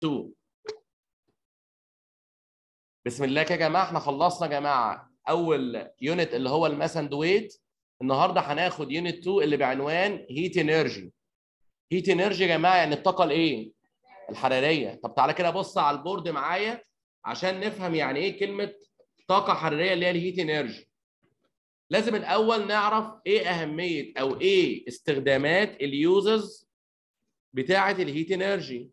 2 بسم الله يا جماعه احنا خلصنا يا جماعه اول يونت اللي هو الماس اند ويت النهارده هناخد يونت 2 اللي بعنوان هيت انرجي هيت انرجي يا جماعه يعني الطاقه الايه الحراريه طب تعالى كده بص على البورد معايا عشان نفهم يعني ايه كلمه طاقه حراريه اللي هي الهيت انرجي لازم الاول نعرف ايه اهميه او ايه استخدامات اليوزرز بتاعه الهيت انرجي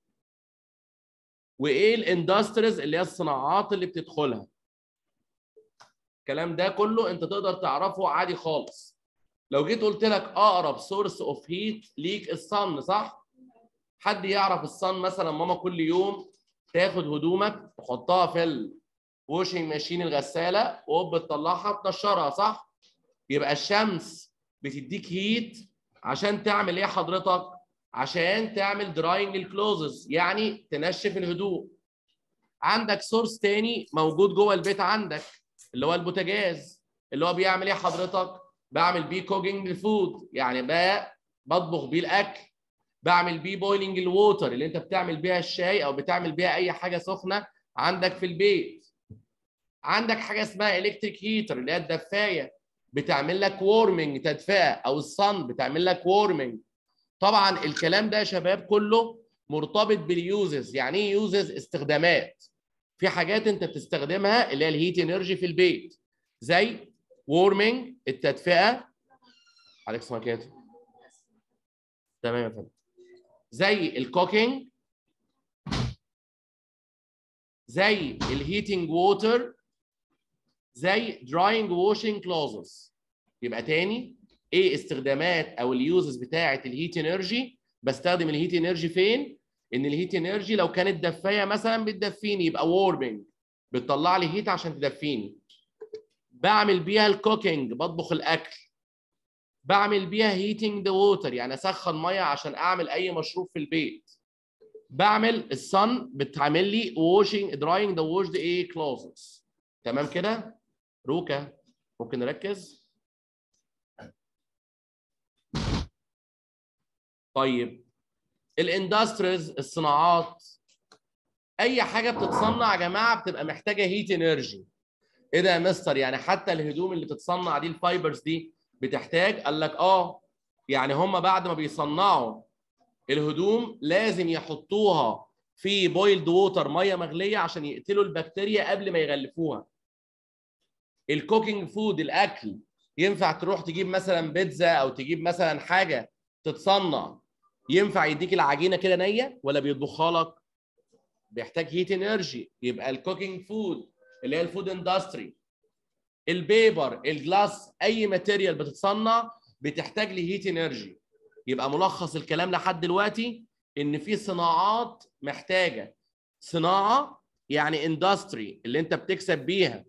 وايه الاندستريز اللي هي الصناعات اللي بتدخلها الكلام ده كله انت تقدر تعرفه عادي خالص لو جيت قلت لك اقرب سورس اوف هيت ليك الصن صح حد يعرف الصن مثلا ماما كل يوم تاخد هدومك تحطها في الواشنج ماشين الغساله وهوب تطلعها تنشرها صح يبقى الشمس بتديك هيت عشان تعمل ايه حضرتك عشان تعمل دراينج الكلوزز يعني تنشف الهدوء عندك سورس تاني موجود جوه البيت عندك اللي هو البوتاجاز اللي هو بيعمل ايه حضرتك بعمل بيه كوكينج الفود يعني بقى بطبخ بيه الاكل بعمل بيه بويلنج الووتر اللي انت بتعمل بيها الشاي او بتعمل بيها اي حاجه سخنه عندك في البيت عندك حاجه اسمها الكتريك هيتر اللي هي الدفايه بتعمل لك وورمنج تدفئه او الصن بتعمل لك وورمنج طبعا الكلام ده يا شباب كله مرتبط باليوزز يعني ايه يوزز استخدامات في حاجات انت بتستخدمها اللي هي الهيت انرجي في البيت زي وورمنج التدفئه عليك اسمها كده تمام يا فندم زي الكوكينج زي الهيتنج ووتر زي دراينج واشنج كلوزز يبقى تاني ايه استخدامات او اليوزز بتاعه الهيت انرجي بستخدم الهيت انرجي فين ان الهيت انرجي لو كانت دفايه مثلا بتدفيني يبقى وورمنج بتطلع لي هيت عشان تدفيني بعمل بيها الكوكينج بطبخ الاكل بعمل بيها هيتنج ذا ووتر يعني اسخن ميه عشان اعمل اي مشروب في البيت بعمل الصن بتعمل لي واشنج دراينج ذا واشد ايه كلوزز تمام كده روكا ممكن نركز طيب الاندستريز الصناعات اي حاجه بتتصنع يا جماعه بتبقى محتاجه هيت انرجي ايه ده يا مستر يعني حتى الهدوم اللي بتتصنع دي الفايبرز دي بتحتاج قال لك اه يعني هم بعد ما بيصنعوا الهدوم لازم يحطوها في بويلد ووتر ميه مغليه عشان يقتلوا البكتيريا قبل ما يغلفوها الكوكينج فود الاكل ينفع تروح تجيب مثلا بيتزا او تجيب مثلا حاجه تتصنع ينفع يديك العجينه كده نيه ولا بيطبخها لك بيحتاج هيت انرجي يبقى الكوكينج فود اللي هي الفود اندستري البيبر الجلاس اي ماتيريال بتتصنع بتحتاج لهيت انرجي يبقى ملخص الكلام لحد دلوقتي ان في صناعات محتاجه صناعه يعني اندستري اللي انت بتكسب بيها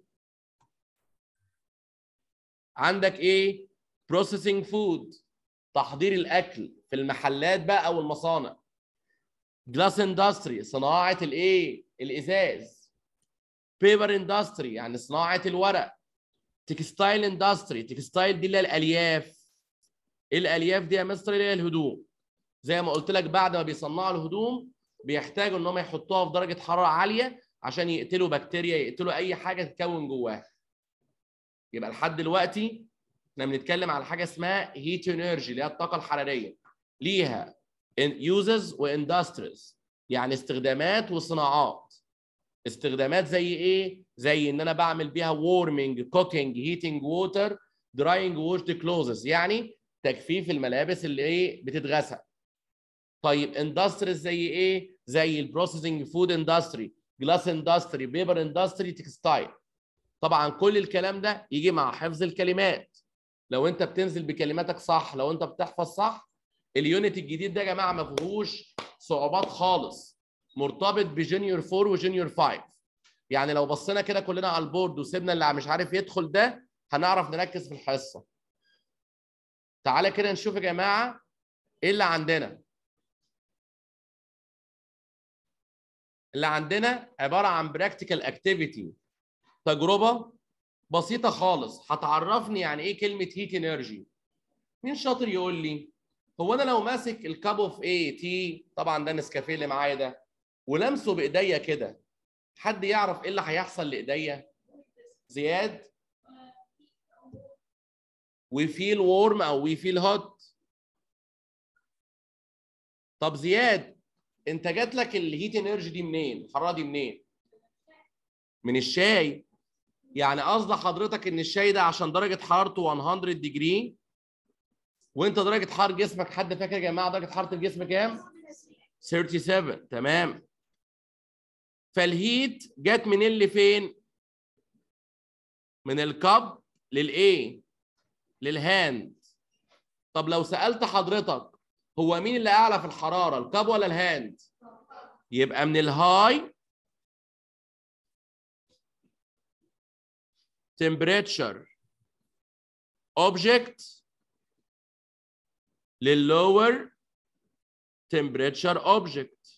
عندك ايه بروسيسنج فود تحضير الاكل في المحلات بقى او المصانع جلاس اندستري صناعه الايه الازاز بيبر اندستري يعني صناعه الورق تكستايل اندستري تكستايل دي اللي هي الالياف ايه الالياف دي يا مستر اللي هي الهدوم زي ما قلت لك بعد ما بيصنعوا الهدوم بيحتاجوا ان هم يحطوها في درجه حراره عاليه عشان يقتلوا بكتيريا يقتلوا اي حاجه تتكون جواها يبقى لحد دلوقتي احنا بنتكلم على حاجه اسمها هيت انرجي اللي هي الطاقه الحراريه ليها يوزز واندستريز يعني استخدامات وصناعات استخدامات زي ايه زي ان انا بعمل بيها وورمنج كوكينج هيتنج ووتر دراينج ووشد كلوزز يعني تجفيف الملابس اللي ايه بتتغسل طيب اندستريز زي ايه زي البروسيسنج فود اندستري جلاس اندستري بيبر اندستري تكستايل طبعا كل الكلام ده يجي مع حفظ الكلمات لو انت بتنزل بكلماتك صح لو انت بتحفظ صح اليونت الجديد ده يا جماعه ما فيهوش صعوبات خالص مرتبط بجونيور 4 وجونيور 5 يعني لو بصينا كده كلنا على البورد وسيبنا اللي مش عارف يدخل ده هنعرف نركز في الحصه تعالى كده نشوف يا جماعه ايه اللي عندنا اللي عندنا عباره عن براكتيكال اكتيفيتي تجربه بسيطه خالص هتعرفني يعني ايه كلمه هيت انرجي مين شاطر يقول لي هو انا لو ماسك الكاب اوف ايه تي طبعا ده نسكافيه اللي معايا ده ولمسه بايديا كده حد يعرف ايه اللي هيحصل لايديا زياد we feel warm او we feel hot طب زياد انت جات لك الهيت انرجي دي منين الحراره دي منين من الشاي يعني قصد حضرتك ان الشاي ده عشان درجه حرارته 100 ديجري وانت درجه حراره جسمك حد فاكر يا جماعه درجه حراره الجسم كام 37 تمام فالهيت جت منين لفين من الكب للايه للهاند طب لو سالت حضرتك هو مين اللي اعلى في الحراره الكب ولا الهاند يبقى من الهاي temperature object للlower temperature object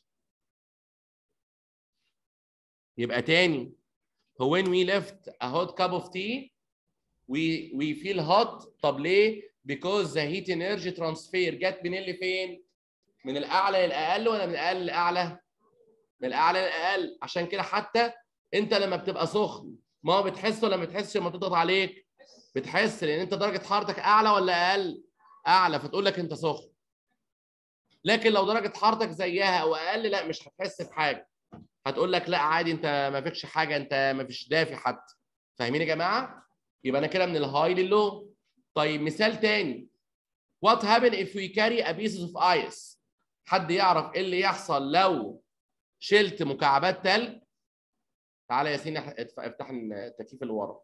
يبقى تاني هو when we left a hot cup of tea we we feel hot طب ليه؟ because the heat energy transfer جت من اللي فين؟ من الاعلى للاقل ولا من الاقل للاعلى؟ من الاعلى للاقل عشان كده حتى انت لما بتبقى سخن ما بتحس ولا ما بتحسش لما تضغط عليك؟ بتحس لان انت درجه حرارتك اعلى ولا اقل؟ اعلى فتقول لك انت سخن. لكن لو درجه حرارتك زيها او اقل لا مش هتحس بحاجه. هتقول لك لا عادي انت ما فيكش حاجه انت ما فيش دافي حتى. فاهمين يا جماعه؟ يبقى انا كده من الهاي للو. طيب مثال تاني. What happen if we carry a piece of ice؟ حد يعرف ايه اللي يحصل لو شلت مكعبات تلج؟ تعالى يا ياسين افتح التكييف اللي ورا.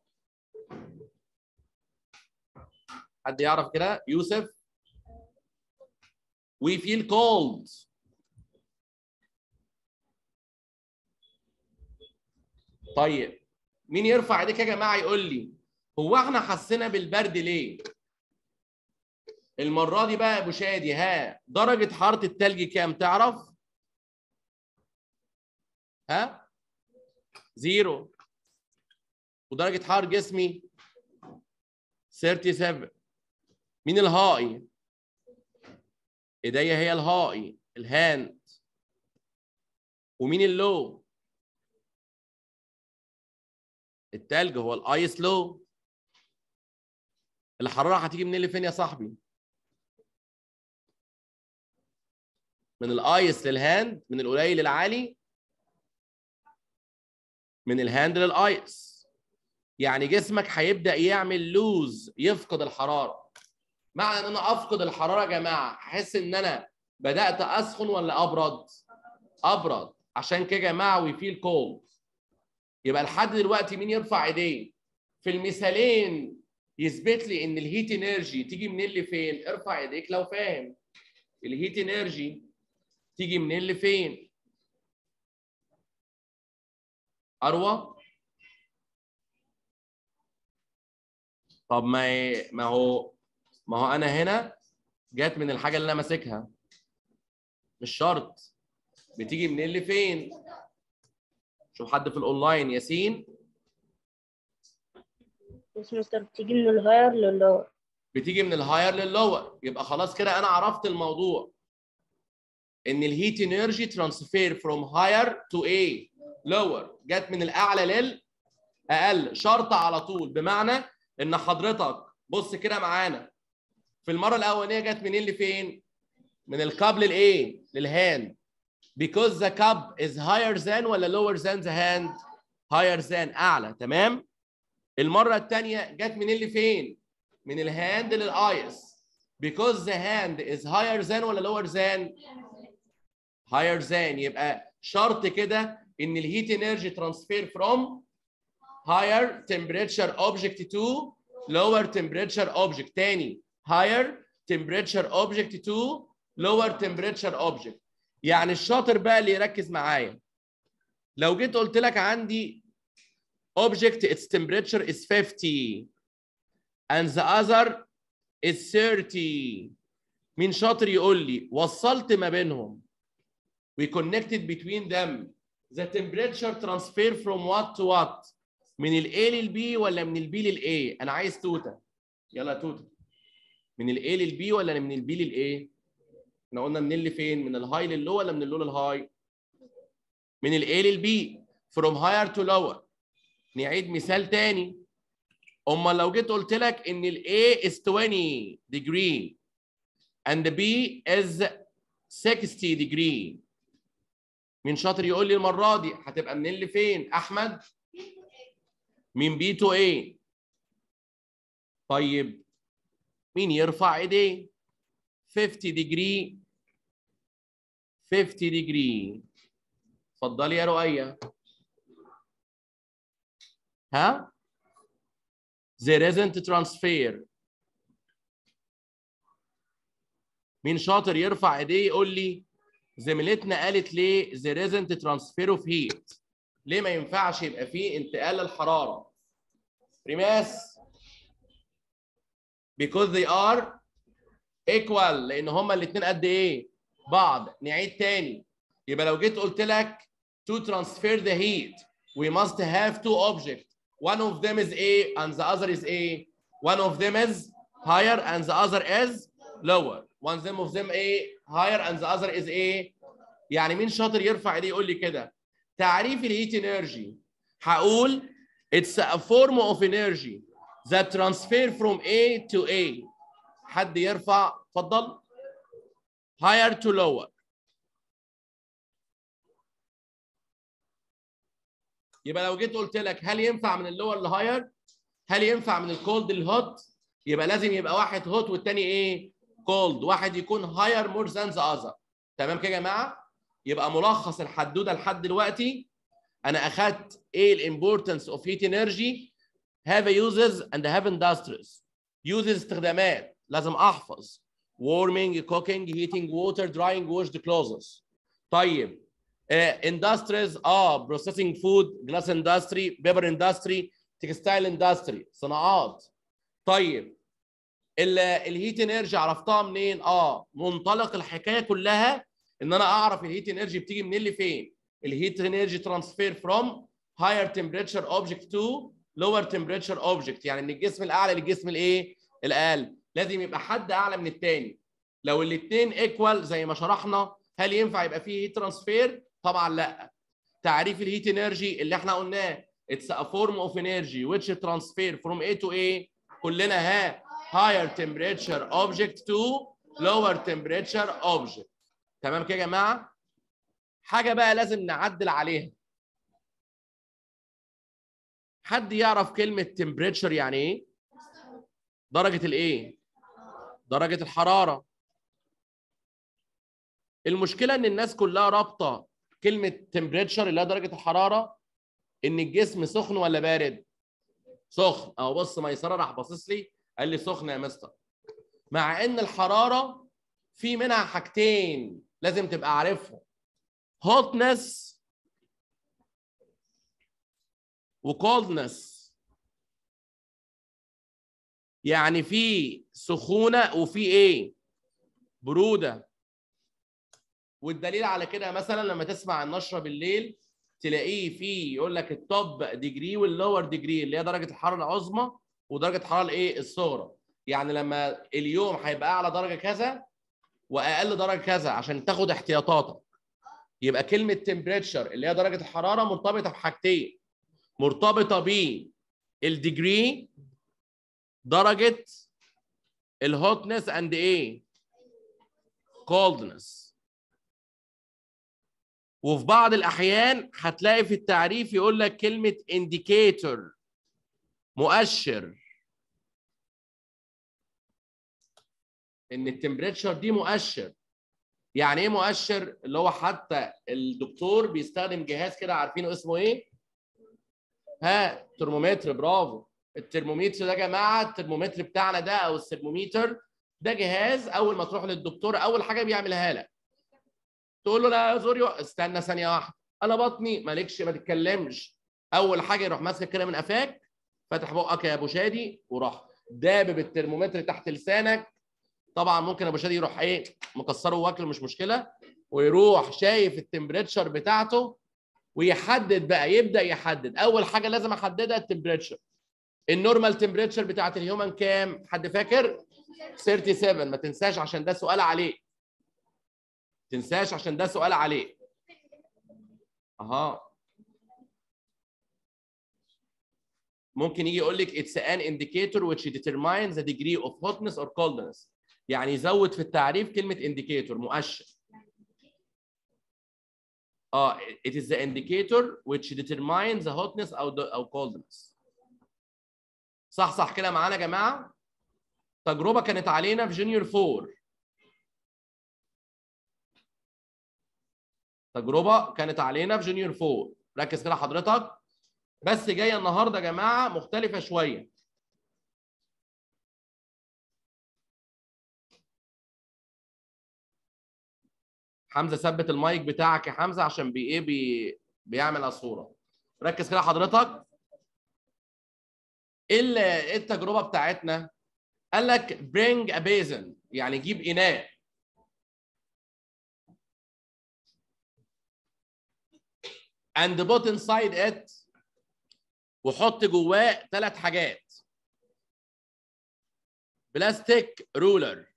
حد يعرف كده؟ يوسف؟ We feel cold. طيب مين يرفع ايديك يا جماعه يقول لي هو احنا حسينا بالبرد ليه؟ المره دي بقى يا ابو شادي ها درجه حراره التلج كام تعرف؟ ها؟ زيرو ودرجه حراره جسمي 37 مين الهائي؟ ايديا هي الهائي الهاند ومين اللو؟ التلج هو الايس لو الحراره هتيجي منين لفين يا صاحبي؟ من الايس للهاند من القليل للعالي من الهاند للايس يعني جسمك هيبدا يعمل لوز يفقد الحراره معنى ان انا افقد الحراره يا جماعه هحس ان انا بدات اسخن ولا ابرد ابرد عشان كده يا جماعه وي فيل كولد يبقى لحد دلوقتي مين يرفع ايديه في المثالين يثبت لي ان الهيت انرجي تيجي منين لفين ارفع ايديك لو فاهم الهيت انرجي تيجي منين لفين اروى طب ما ما هو ما هو انا هنا جات من الحاجه اللي انا ماسكها مش شرط بتيجي منين لفين شوف حد في الاونلاين ياسين بس مستر بتيجي من الهاير لللور بتيجي من الهاير لللور يبقى خلاص كده انا عرفت الموضوع ان الهيت انرجي ترانسفير فروم هاير تو ايه لور جت من الاعلى للاقل شرط على طول بمعنى ان حضرتك بص كده معانا في المره الاولانيه جت منين لفين من الكاب للايه للهاند because the cup is higher than ولا lower than the hand higher than اعلى تمام المره الثانيه جت منين لفين من الهاند للايس because the hand is higher than ولا lower than higher than يبقى شرط كده ان الهيت انرجي ترانسفير from higher temperature object to lower temperature object تاني higher temperature object to lower temperature object يعني الشاطر بقى اللي يركز معايا لو جيت قلت لك عندي object its temperature is 50 and the other is 30 مين شاطر يقول لي وصلت ما بينهم we connected between them the temperature transfer from what to what من ال A لل B ولا من ال B لل A انا عايز توته يلا توته من ال A لل B ولا من ال B لل A احنا قلنا من اللي فين من الهاي لللو ولا من اللو للهاي من ال A لل B from higher to lower نعيد مثال تاني امال لو جيت قلت لك ان ال A is 20 degree and the B is 60 degree مين شاطر يقول لي المره دي هتبقى منين لفين احمد من B to A طيب مين يرفع ايديه 50 degree 50 degree اتفضلي يا رؤية ها there isn't transfer مين شاطر يرفع ايديه يقول لي زميلتنا قالت ليه there isn't transfer of heat ليه ما ينفعش يبقى فيه انتقال للحرارة ريماس because they are equal لان هما الاثنين قد ايه بعض نعيد تاني يبقى لو جيت قلت لك to transfer the heat we must have two objects one of them is A and the other is A one of them is higher and the other is lower one of them A higher and the other is A يعني مين شاطر يرفع ايديه يقول لي كده تعريف الهيت انرجي هقول it's a form of energy that transfer from A to A حد يرفع اتفضل higher to lower يبقى لو جيت قلت لك هل ينفع من اللور لهاير هل ينفع من الكولد للهوت يبقى لازم يبقى واحد هوت والتاني ايه كولد واحد يكون هاير مور ذان ذا اذر تمام كده يا جماعه يبقى ملخص الحدوته لحد دلوقتي انا اخدت ايه الامبورتنس اوف هيت انرجي have uses and have industries uses استخدامات لازم احفظ warming cooking heating water drying wash the clothes طيب uh, industries اه processing food glass industry paper industry textile industry صناعات طيب الهيت انرجي عرفتها منين اه منطلق الحكايه كلها ان انا اعرف الهيت انرجي بتيجي منين لفين الهيت انرجي ترانسفير فروم higher temperature object to lower temperature object يعني من الجسم الاعلى للجسم الايه الاقل لازم يبقى حد اعلى من الثاني لو الاثنين ايكوال زي ما شرحنا هل ينفع يبقى فيه هيت ترانسفير طبعا لا تعريف الهيت انرجي اللي احنا قلناه it's a form of energy which transfer from A to A كلنا ها higher temperature object to lower temperature object تمام كده يا جماعه حاجه بقى لازم نعدل عليها حد يعرف كلمه temperature يعني ايه درجه الايه درجه الحراره المشكله ان الناس كلها رابطه كلمه temperature اللي هي درجه الحراره ان الجسم سخن ولا بارد سخن اهو بص ميسره راح باصص لي قال لي سخن يا مستر مع ان الحراره في منها حاجتين لازم تبقى عارفهم hotness وcoldness يعني في سخونه وفي ايه بروده والدليل على كده مثلا لما تسمع النشره بالليل تلاقيه في يقول لك التوب ديجري واللور ديجري اللي هي درجه الحراره العظمى ودرجه الحراره الايه الصغرى يعني لما اليوم هيبقى اعلى درجه كذا واقل درجه كذا عشان تاخد احتياطاتك يبقى كلمه تمبريتشر اللي هي درجه الحراره مرتبطه بحاجتين مرتبطه ب الديجري درجه الهوتنس اند ايه كولدنس وفي بعض الاحيان هتلاقي في التعريف يقول لك كلمه انديكيتور مؤشر ان التمبريتشر دي مؤشر يعني ايه مؤشر اللي هو حتى الدكتور بيستخدم جهاز كده عارفينه اسمه ايه ها ترمومتر برافو الترمومتر ده يا جماعه الترمومتر بتاعنا ده او الثرمومتر ده جهاز اول ما تروح للدكتور اول حاجه بيعملها لك تقول له لا يا زوريو استنى ثانيه واحده انا بطني مالكش ما تتكلمش اول حاجه يروح ماسكك كده من قفاك فاتح بقك يا ابو شادي وراح دابب الترمومتر تحت لسانك طبعا ممكن ابو شادي يروح ايه مكسره واكله مش مشكله ويروح شايف التمبريتشر بتاعته ويحدد بقى يبدا يحدد اول حاجه لازم احددها التمبريتشر النورمال تمبريتشر بتاعت الهيومن كام حد فاكر 37 ما تنساش عشان ده سؤال عليه تنساش عشان ده سؤال عليه اها ممكن يجي يقول لك it's an indicator which determines the degree of hotness or coldness يعني يزود في التعريف كلمة indicator مؤشر اه it is the indicator which determines the hotness او او coldness صح صح كده معانا يا جماعة تجربة كانت علينا في جونيور 4 تجربة كانت علينا في جونيور 4 ركز كده حضرتك بس جايه النهارده يا جماعه مختلفه شويه حمزه ثبت المايك بتاعك يا حمزه عشان بي ايه بي بيعمل الصوره ركز كده حضرتك ايه ال- إيه التجربه بتاعتنا قال لك bring a basin يعني جيب اناء and put inside it وحط جواه ثلاث حاجات بلاستيك رولر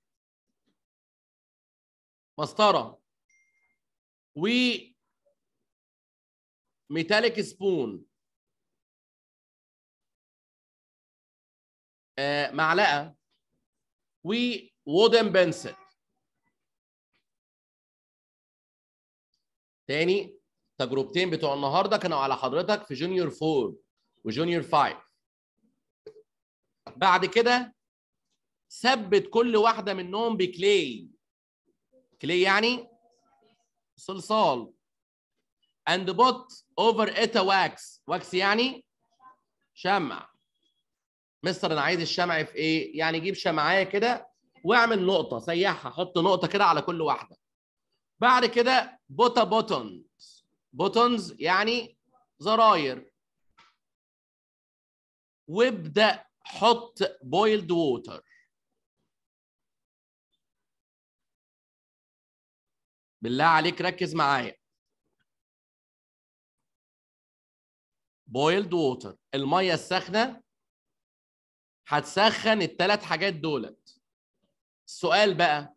مسطره و ميتاليك سبون آه معلقه و وودن بنسل تاني تجربتين بتوع النهارده كانوا على حضرتك في جونيور 4 وجونيور 5 بعد كده ثبت كل واحده منهم بكلي كلي يعني صلصال and put over it a wax wax يعني شمع مستر انا عايز الشمع في ايه يعني جيب شمعايه كده واعمل نقطه سيحها حط نقطه كده على كل واحده بعد كده بوتا بوتونز بوتونز يعني زراير وابدا حط بويلد ووتر بالله عليك ركز معايا بويلد ووتر الميه الساخنه هتسخن الثلاث حاجات دولت السؤال بقى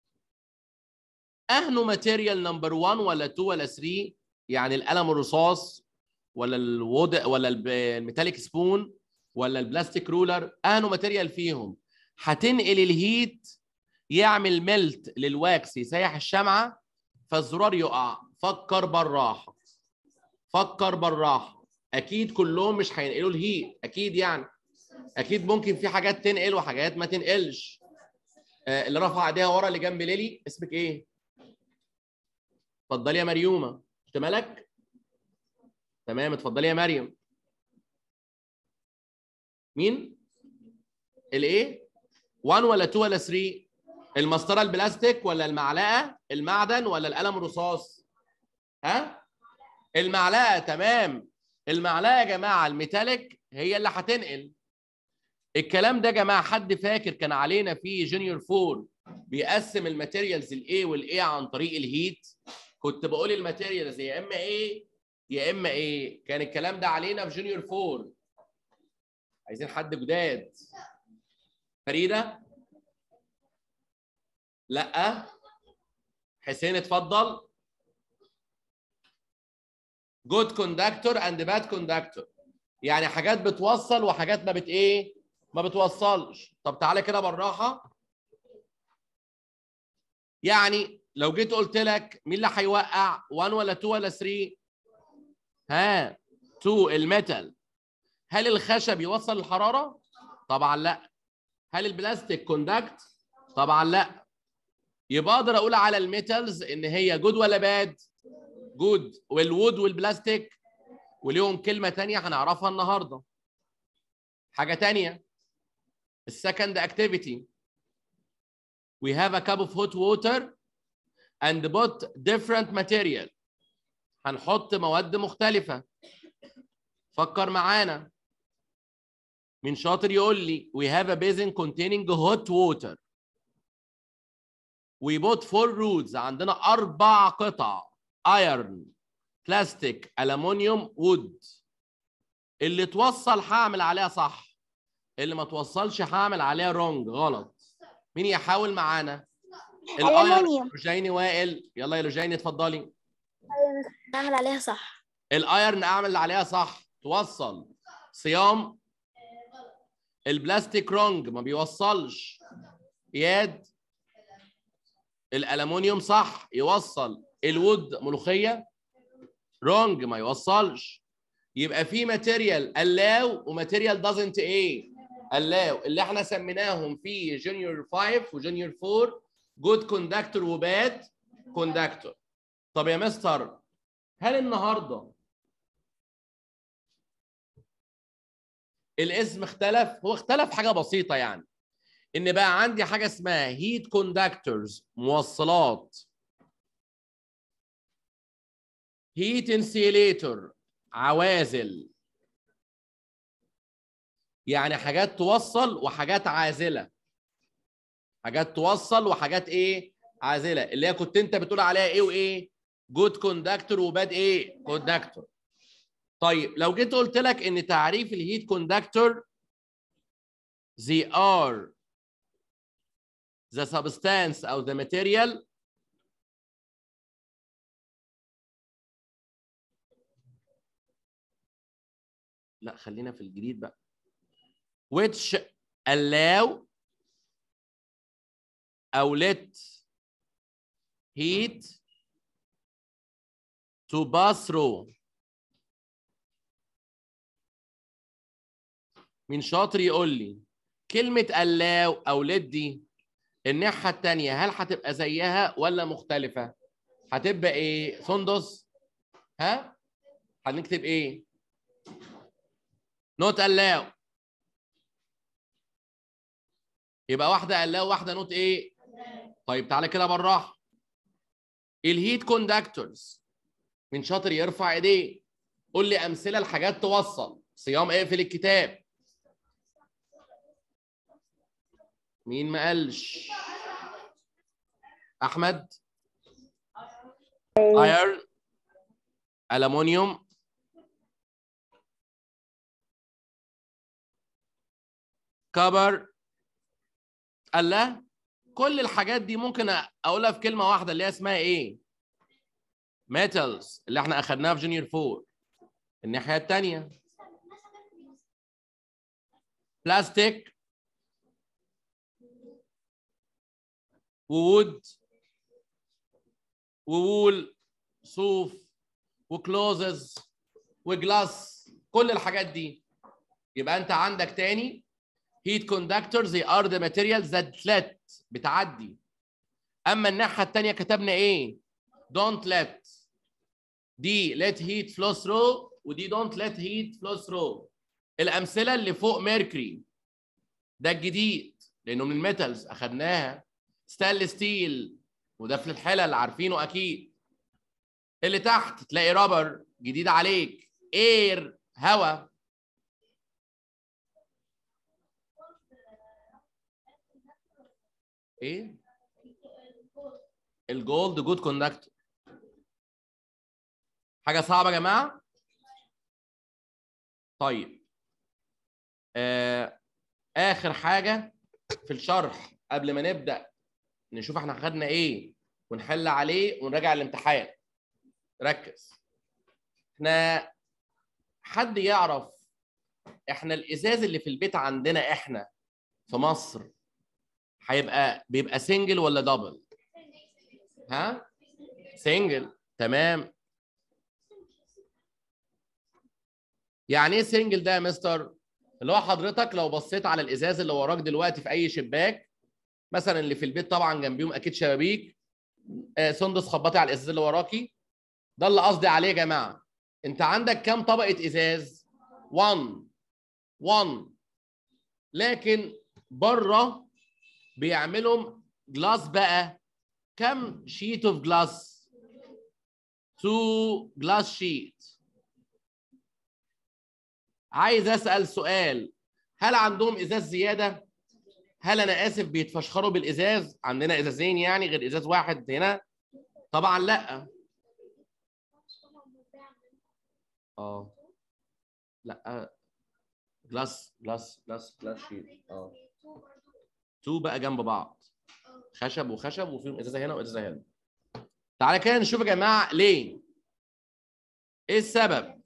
اهنوا ماتيريال نمبر 1 ولا 2 ولا 3 يعني القلم الرصاص ولا الوود ولا الب- الميتاليك سبون ولا البلاستيك رولر اهنوا ماتيريال فيهم هتنقل الهيت يعمل ملت للواكس يسيح الشمعه فالزرار يقع فكر بالراحه فكر بالراحه اكيد كلهم مش هينقلوا الهيت اكيد يعني اكيد ممكن في حاجات تنقل وحاجات ما تنقلش آه، اللي رفع ايديها ورا اللي جنب ليلي اسمك ايه اتفضلي يا مريومه انت مالك تمام اتفضلي يا مريم مين الايه 1 ولا 2 ولا 3 المسطره البلاستيك ولا المعلقه المعدن ولا القلم الرصاص ها المعلقه تمام المعلقه يا جماعه الميتاليك هي اللي هتنقل الكلام ده يا جماعه حد فاكر كان علينا في جونيور 4 بيقسم الماتيريالز الاي والاي عن طريق الهيت كنت بقول الماتيريالز يا اما ايه يا اما ايه كان الكلام ده علينا في جونيور 4 عايزين حد جداد فريده لا حسين اتفضل جود كوندكتور اند باد كوندكتور يعني حاجات بتوصل وحاجات ما بت ايه ما بتوصلش طب تعالى كده بالراحه يعني لو جيت قلت لك مين اللي هيوقع 1 ولا 2 ولا 3 ها 2 الميتال هل الخشب يوصل الحراره طبعا لا هل البلاستيك كوندكت طبعا لا يبقى اقدر اقول على الميتالز ان هي جود ولا باد جود والوود والبلاستيك وليهم كلمه تانية هنعرفها النهارده حاجه تانية السكند activity we have a cup of hot water and put different material هنحط مواد مختلفة فكر معانا مين شاطر يقول لي we have a basin containing hot water we put four rods عندنا أربع قطع iron بلاستيك ألمونيوم وود اللي توصل هعمل عليها صح اللي ما توصلش هعمل عليها رونج غلط مين يحاول معانا الايرون ألمونيوم. لوجيني وائل يلا يا لوجيني اتفضلي نعمل عليها صح الايرن اعمل اللي عليها صح توصل صيام البلاستيك رونج ما بيوصلش اياد الالومنيوم صح يوصل الوود ملوخيه رونج ما يوصلش يبقى في ماتيريال allow وماتيريال doesn't ايه allow اللي احنا سميناهم في جونيور 5 وجونيور 4 جود كوندكتور وباد كوندكتور طب يا مستر هل النهارده الاسم اختلف هو اختلف حاجه بسيطه يعني ان بقى عندي حاجه اسمها هيت كوندكتورز موصلات هيت انسيليتور عوازل يعني حاجات توصل وحاجات عازله حاجات توصل وحاجات ايه عازله اللي هي كنت انت بتقول عليها ايه وايه جود كوندكتور وباد ايه كوندكتور طيب لو جيت قلت لك ان تعريف الهيت كوندكتور they are the substance او the material لا خلينا في الجديد بقى which allow او let heat to pass through مين شاطر يقول لي كلمة allow أو let دي الناحية التانية هل هتبقى زيها ولا مختلفة؟ هتبقى إيه؟ سندس؟ ها؟ هنكتب إيه؟ not allow يبقى واحدة allow واحدة not إيه؟ طيب تعالى كده بالراحة الهيت كوندكتورز من شاطر يرفع ايديه قول لي امثله لحاجات توصل صيام اقفل الكتاب مين ما قالش احمد ايرن الومنيوم كبر الله كل الحاجات دي ممكن اقولها في كلمه واحده اللي هي اسمها ايه metals اللي احنا اخدناها في جونيور 4 الناحيه الثانيه بلاستيك ووود ووول صوف وكلوزز وجلاس كل الحاجات دي يبقى انت عندك تاني heat conductors they are the materials that let بتعدي اما الناحيه الثانيه كتبنا ايه don't let دي let heat flow through ودي don't let heat flow through الامثله اللي فوق ميركوري ده الجديد لانه من الميتالز اخدناها ستانلس ستيل وده في الحلل عارفينه اكيد اللي تحت تلاقي رابر جديد عليك اير هوا ايه الجولد جود كوندكتور حاجه صعبه يا جماعه طيب آه اخر حاجه في الشرح قبل ما نبدا نشوف احنا خدنا ايه ونحل عليه ونراجع الامتحان ركز احنا حد يعرف احنا الازاز اللي في البيت عندنا احنا في مصر هيبقى بيبقى سنجل ولا دبل ها سنجل تمام يعني ايه سنجل ده يا مستر اللي هو حضرتك لو بصيت على الازاز اللي وراك دلوقتي في اي شباك مثلا اللي في البيت طبعا جنبيهم اكيد شبابيك آه سندس خبطي على الازاز اللي وراكي ده اللي قصدي عليه يا جماعه انت عندك كام طبقه ازاز 1 1 لكن بره بيعملوا جلاس بقى كم شيت اوف جلاس 2 جلاس شيت عايز اسال سؤال هل عندهم ازاز زياده هل انا اسف بيتفشخروا بالازاز عندنا ازازين يعني غير ازاز واحد هنا طبعا لا اه لا جلاس جلاس جلاس جلاس شيت اه تو بقى جنب بعض خشب وخشب وفيهم ازازه هنا وازازه هنا تعالى كده نشوف يا جماعه ليه ايه السبب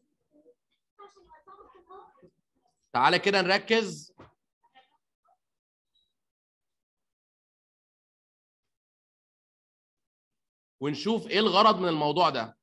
تعالى كده نركز ونشوف ايه الغرض من الموضوع ده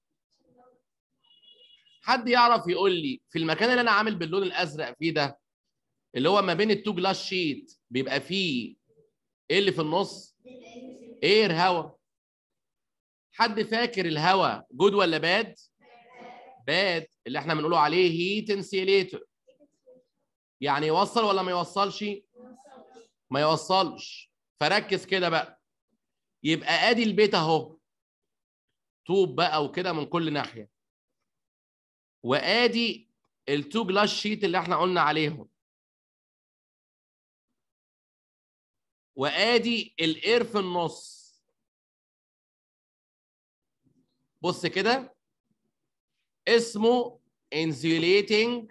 حد يعرف يقول لي في المكان اللي انا عامل باللون الازرق فيه ده اللي هو ما بين التو جلاس شيت بيبقى فيه ايه اللي في النص اير هوا حد فاكر الهوا جود ولا باد باد اللي احنا بنقوله عليه هيت انسيليتور يعني يوصل ولا ما يوصلش ما يوصلش فركز كده بقى يبقى ادي البيت اهو طوب بقى وكده من كل ناحيه وادي التو جلاس شيت اللي احنا قلنا عليهم وادي الاير في النص بص كده اسمه insulating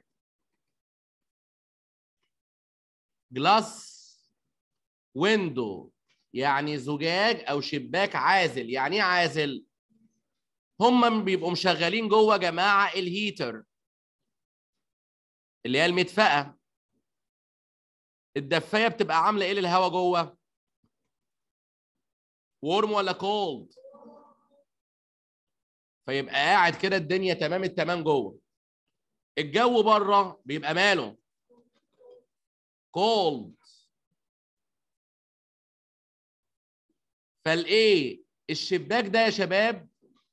glass window يعني زجاج او شباك عازل يعني ايه عازل هم بيبقوا مشغلين جوه يا جماعه الهيتر اللي هي المدفأة الدفايه بتبقى عامله ايه للهواء جوه وورم ولا كولد فيبقى قاعد كده الدنيا تمام التمام جوه الجو بره بيبقى ماله كولد فالايه الشباك ده يا شباب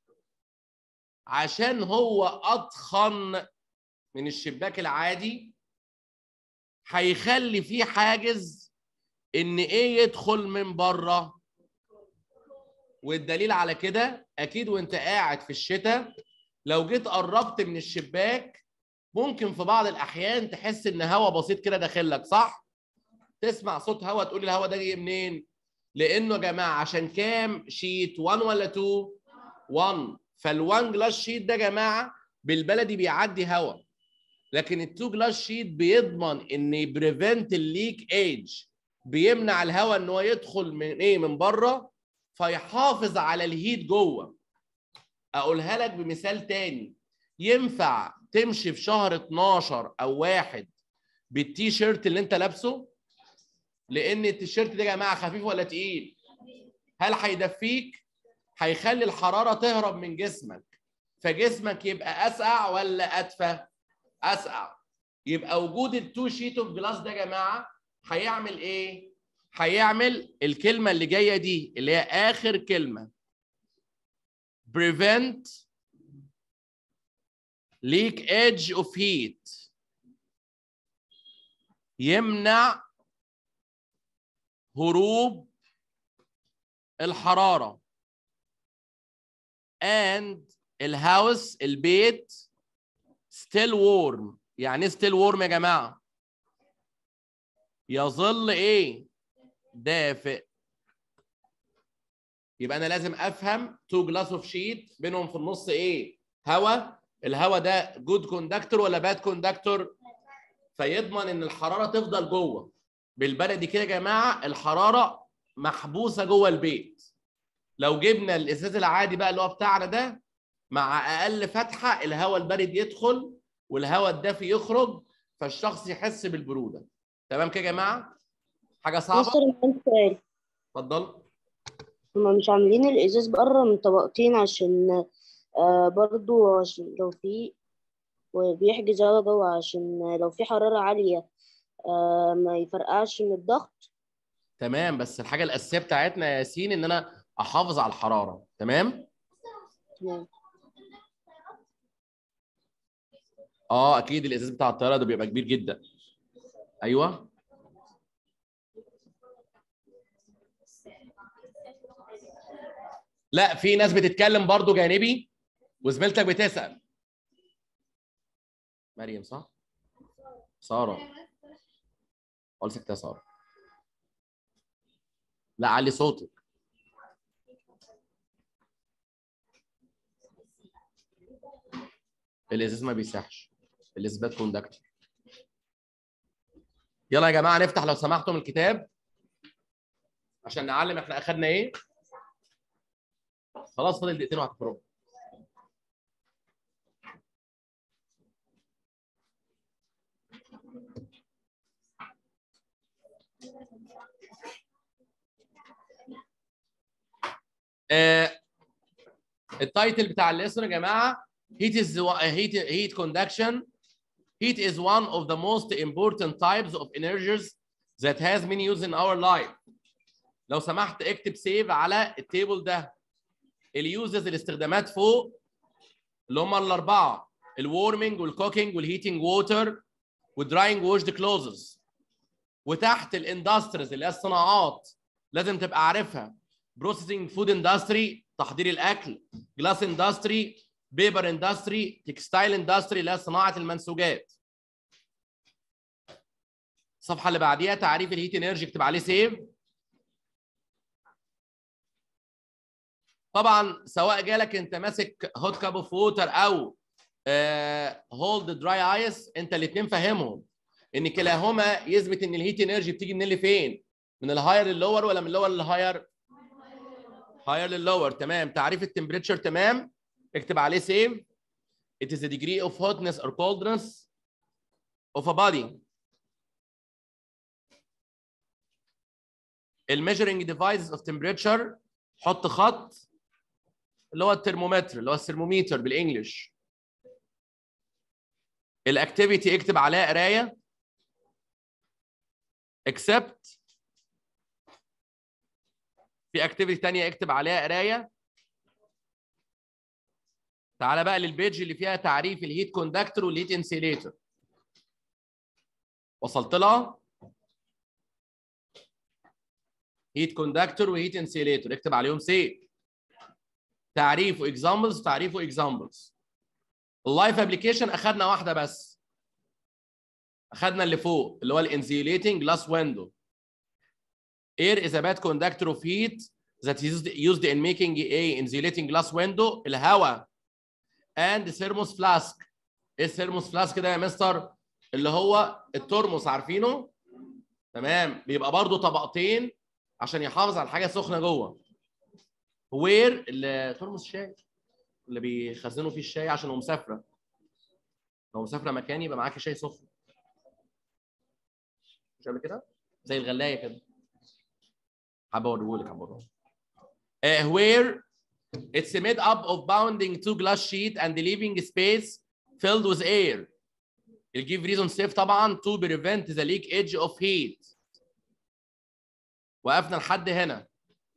عشان هو اضخم من الشباك العادي هيخلي فيه حاجز ان ايه يدخل من بره والدليل على كده اكيد وانت قاعد في الشتاء لو جيت قربت من الشباك ممكن في بعض الاحيان تحس ان هواء بسيط كده داخل لك صح تسمع صوت هواء تقول الهواء ده جاي منين لانه يا جماعه عشان كام شيت 1 ولا 2 1 فال1 جلاس شيت ده يا جماعه بالبلدي بيعدي هواء لكن التو جلاس شيت بيضمن ان يبريفنت الليك ايج بيمنع الهواء ان هو يدخل من ايه من بره فيحافظ على الهيت جوه اقولها لك بمثال تاني ينفع تمشي في شهر 12 او واحد بالتي شيرت اللي انت لابسه لان التيشيرت ده يا جماعه خفيف ولا تقيل هل هيدفيك هيخلي الحراره تهرب من جسمك فجسمك يبقى اسقع ولا ادفى اسقع يبقى وجود التو شيت اوف جلاس ده يا جماعه هيعمل ايه هيعمل الكلمه اللي جايه دي اللي هي اخر كلمه prevent leak edge of heat يمنع هروب الحراره and الهاوس البيت still warm يعني ايه still warm يا جماعه يظل ايه دافئ يبقى انا لازم افهم تو جلاس اوف شيت بينهم في النص ايه هواء الهواء ده جود كوندكتور ولا باد كوندكتور فيضمن ان الحراره تفضل جوه بالبلدي كده يا جماعه الحراره محبوسه جوه البيت لو جبنا الازاز العادي بقى اللي هو بتاعنا ده مع اقل فتحه الهواء البارد يدخل والهواء الدافي يخرج فالشخص يحس بالبروده تمام كده يا جماعه حاجه صعبه مستر عندي سؤال اتفضل هما مش عاملين الإزاز بره من طبقتين عشان آه برضو عشان لو في وبيحجز هوا جوه عشان لو في حرارة عالية آه ما يفرقعش من الضغط تمام بس الحاجه الاساسيه بتاعتنا يا ياسين ان انا احافظ على الحراره تمام تمام اه اكيد الازاز بتاع الطياره ده بيبقى كبير جدا ايوه لا في ناس بتتكلم برضو جانبي وزميلتك بتسال مريم صح ساره قول سكت يا ساره لا علي صوتك الازاز ما بيسحش الاثبات كوندكتور يلا يا جماعه نفتح لو سمحتم الكتاب عشان نعلم احنا اخدنا ايه خلاص فاضل دقيقتين وهتخرجوا آه، التايتل بتاع الليسون يا جماعه heat is heat heat conduction heat is one of the most important types of energies that has many uses in our life لو سمحت اكتب سيف على التيبل ده اليوزز الاستخدامات فوق اللي هم الاربعه الورمنج والكوكينج والهيتنج ووتر والدراينج ووشد كلوزز وتحت الاندستريز اللي هي الصناعات لازم تبقى عارفها بروسيسنج فود اندستري تحضير الاكل جلاس اندستري بيبر اندستري تكستايل اندستري اللي هي صناعه المنسوجات الصفحه اللي بعديها تعريف الهيت انرجي اكتب عليه سيف طبعا سواء جالك انت ماسك هوت كاب اوف ووتر او هولد دراي ايس انت الاثنين فاهمهم ان كلاهما يثبت ان الهيت انرجي بتيجي من اللي فين من الهاير لللور ولا من اللور للهاير هاير لللور تمام تعريف التمبريتشر تمام اكتب عليه سيف it is a degree of hotness or coldness of a body الميجرنج ديفايسز اوف temperature حط خط اللي هو الترمومتر اللي هو الثرموميتر بالانجلش الاكتيفيتي اكتب عليها قرايه except في اكتيفيتي ثانيه اكتب عليها قرايه تعالى بقى للبيج اللي فيها تعريف الهيت كوندكتور والهيت انسيليتور وصلت لها هيت كوندكتور وهيت انسيليتور اكتب عليهم سيف تعريف واكزامبلز تعريف واكزامبلز اللايف ابلكيشن اخذنا واحده بس اخذنا اللي فوق اللي هو الانسيليتنج جلاس ويندو air is a bad conductor of heat that is used in making a insulating glass window الهواء and thermos flask ايه الثيرموس فلاسك ده يا مستر اللي هو الترمس عارفينه تمام بيبقى برضو طبقتين عشان يحافظ على حاجه سخنه جوه وير الترمس شاي اللي بيخزنوا فيه الشاي عشان هو مسافره لو مسافره مكان يبقى معاكي شاي سخن مش قبل كده زي الغلايه كده حابب اوريهولك حابب اوريهولك uh, where it's made up of bounding two glass sheet and leaving space filled with air. It'll give reason safe طبعا to prevent the leak edge of heat. وقفنا لحد هنا.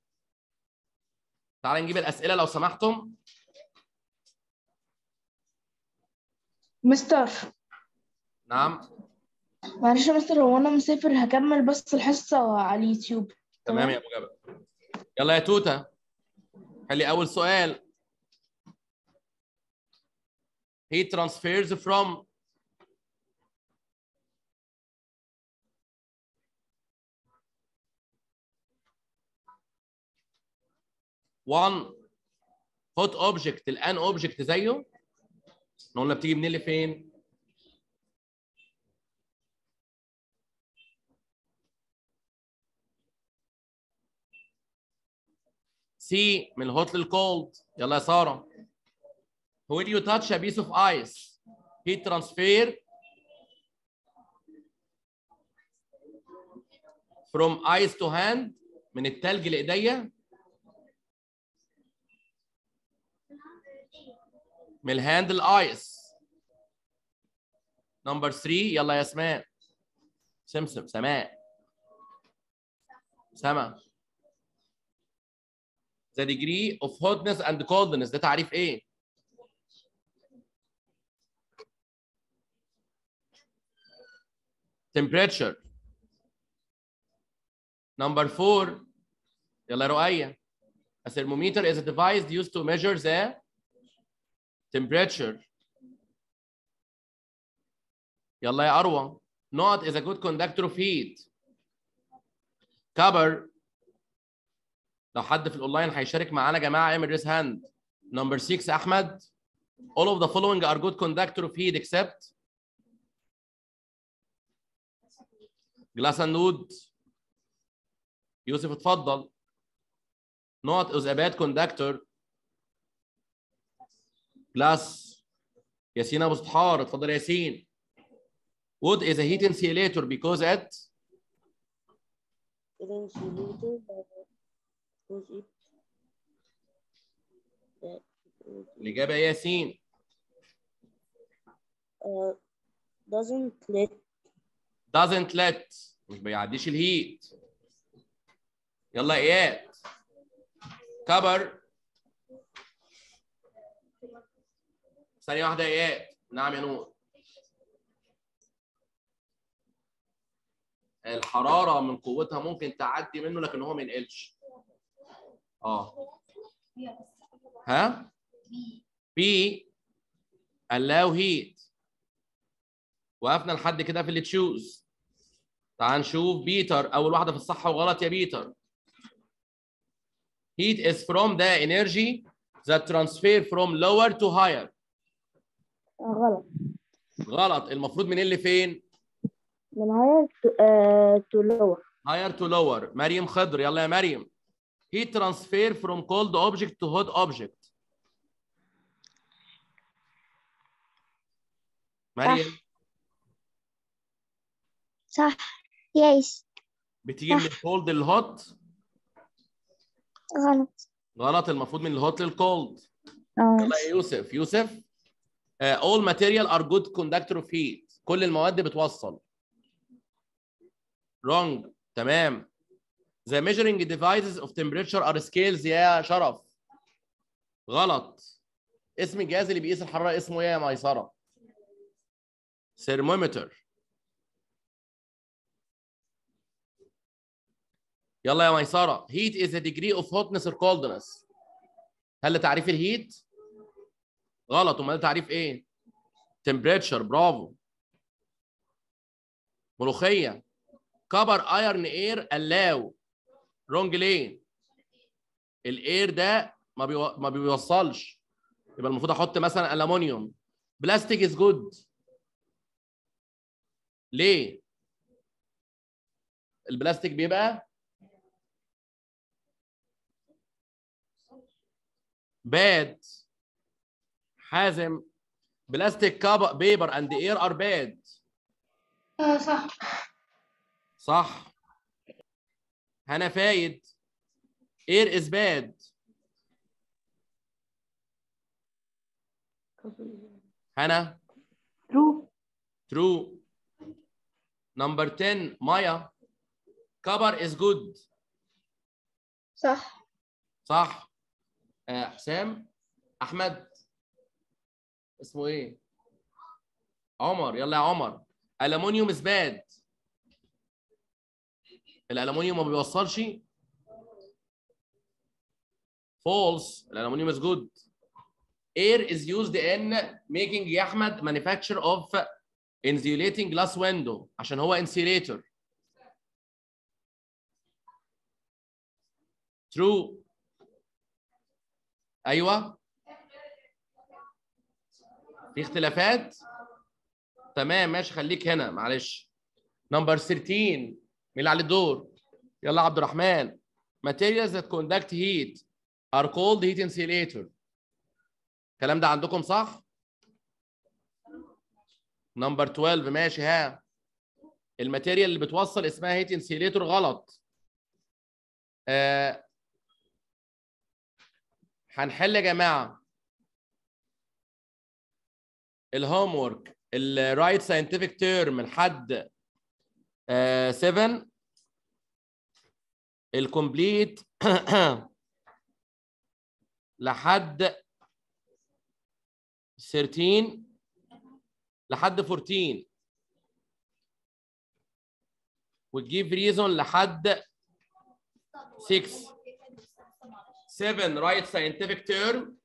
تعال نجيب الأسئلة لو سمحتم. مستر نعم معلش يا مستر هو انا مسافر هكمل بس الحصة على اليوتيوب تمام يا أبو جبل. يلا يا توتة. خلي أول سؤال. Heat transfers from one hot object الان object زيه احنا قلنا بتيجي منين لفين؟ سي من الهوت للكولد يلا يا ساره when you touch a piece of ice heat transfer from ice to hand من التلج لايديا من الهاند الايس نمبر 3 يلا يا اسماء سمسم سماء سما the degree of hotness and coldness ده تعريف ايه؟ temperature number four يلا يا رؤية a thermometer is a device used to measure the temperature يلا يا أروى not is a good conductor of heat cover لو حد في الاونلاين هيشارك معانا يا جماعه اعمل ريس هاند نمبر 6 احمد all of the following are good conductor of heat except glass and wood يوسف اتفضل not is a bad conductor glass ياسين ابو سطحار اتفضل يا ياسين wood is a heat insulator because it it insulated because it that الإجابة إيه يا ياسين uh, doesn't let doesn't let مش بيعديش الهيت يلا يا اياد كبر ثانية واحدة يا اياد نعم يا نور الحرارة من قوتها ممكن تعدي منه لكن هو ما ينقلش اه ها بي allow heat وقفنا لحد كده في اللي تشوز تعال نشوف بيتر اول واحده في الصح وغلط يا بيتر heat is from the energy that transfer from lower to higher غلط غلط المفروض من اللي فين من higher to, uh, to lower higher to lower مريم خضر يلا يا مريم heat transfer from cold object to hot object مريم صح يس بتيجي من الكولد للهوت غلط غلط المفروض من الهوت للكولد اه يلا يا يوسف يوسف uh, all material are good conductor of heat كل المواد بتوصل wrong تمام the measuring devices of temperature are scales يا شرف غلط اسم الجهاز اللي بيقيس الحراره اسمه ايه يا ميسره thermometer يلا يا ميسره heat is a degree of hotness or coldness هل ده تعريف الهيت غلط امال ده تعريف ايه temperature برافو ملوخيه كبر ايرن اير allow رونج ليه الاير ده ما بيو... ما بيوصلش يبقى المفروض احط مثلا الومنيوم بلاستيك از جود ليه البلاستيك بيبقى باد حازم بلاستيك كاب بيبر اند اير ار باد آه صح صح هنا فايد اير از باد هنا true true number 10 مايا كبر is good صح صح آه حسام احمد اسمه ايه عمر يلا يا عمر الومنيوم از باد الالومنيوم ما بيوصلش false الالومنيوم is good air is used in making يا احمد manufacture of insulating glass window عشان هو insulator true ايوه في اختلافات تمام ماشي خليك هنا معلش نمبر 13 مين اللي عليه الدور يلا عبد الرحمن materials that conduct heat are called heat insulator الكلام ده عندكم صح نمبر 12 ماشي ها الماتيريال اللي بتوصل اسمها هيت انسيليتور غلط آه هنحل يا جماعه الهوم ورك الرايت ساينتفك تيرم لحد 7 الكومبليت لحد 13 لحد 14 وتجيب ريزون لحد 6 7 رايت ساينتفك تيرم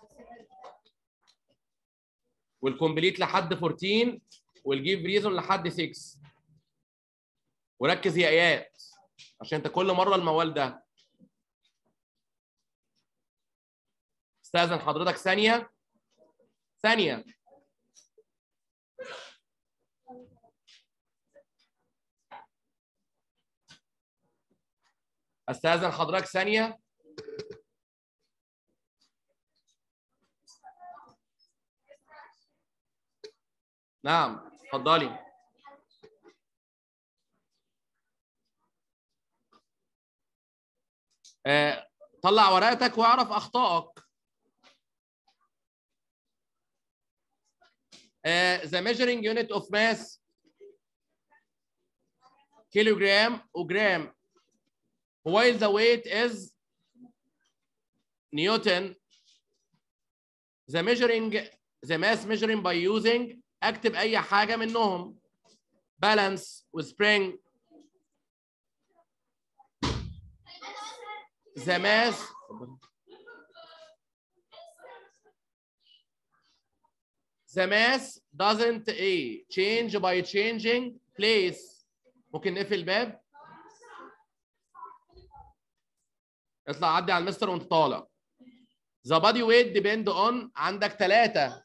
والكومبليت لحد 14 والجيف ريزون لحد 6 وركز يا ايات عشان انت كل مره الموال ده استاذن حضرتك ثانيه ثانيه استاذن حضرتك ثانيه نعم اتفضلي آه، طلع ورقتك واعرف اخطائك آه، the measuring unit of mass kilogram وجرام while the weight is Newton the measuring the mass measuring by using اكتب اي حاجه منهم balance وspring the mass the mass doesn't a change by changing place ممكن نقفل الباب اطلع عدي على المستر وانت طالع the body weight depend on عندك ثلاثة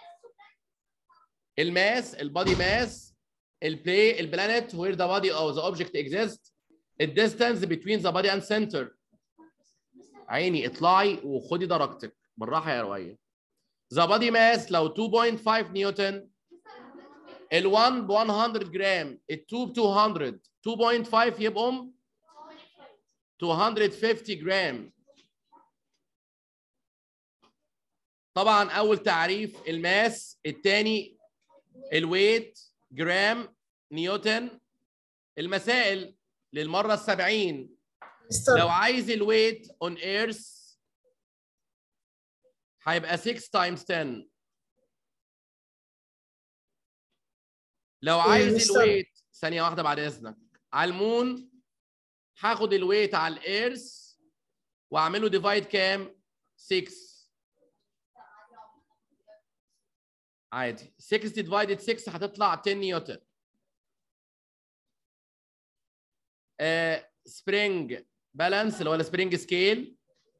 الماس البادي ماس البلاي البلانيت where the body or the object exists the distance between the body and center عيني اطلعي وخدي درجتك بالراحة يا روية the body mass لو 2.5 نيوتن ال 1 ب 100 جرام ال 2 ب 200 2.5 يبقوا 250 جرام طبعا اول تعريف الماس الثاني الويت جرام نيوتن المسائل للمره السبعين لو عايز الويت اون ايرث هيبقى 6 تايمز 10 لو عايز مستر. الويت ثانيه واحده بعد اذنك على المون هاخد الويت على الايرث واعمله ديفايد كام 6 عادي 6 ديفايدد 6 هتطلع 10 نيوتن آه سبرينج بالانس اللي هو السبرينج سكيل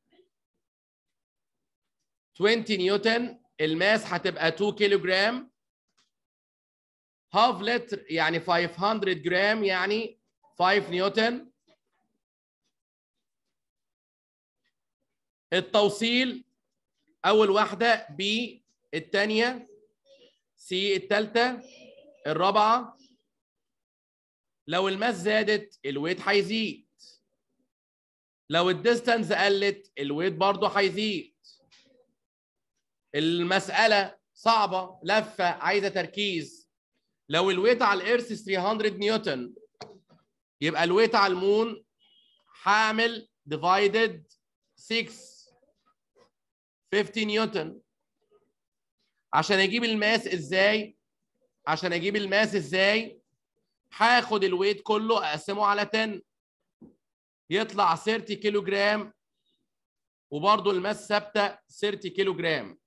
20 نيوتن الماس هتبقى 2 كيلو جرام هاف لتر يعني 500 جرام يعني 5 نيوتن التوصيل اول واحده بي الثانيه سي الثالثه الرابعه لو الماس زادت الويت هيزيد لو الديستانس قلت الويت برضه هيزيد المساله صعبه لفه عايزه تركيز لو الويت على الارث 300 نيوتن يبقى الويت على المون هعمل ديفايدد 6 50 نيوتن عشان اجيب الماس ازاي عشان اجيب الماس ازاي هاخد الويت كله اقسمه على 10 يطلع 30 كيلو جرام وبرضه الماس ثابته 30 كيلو جرام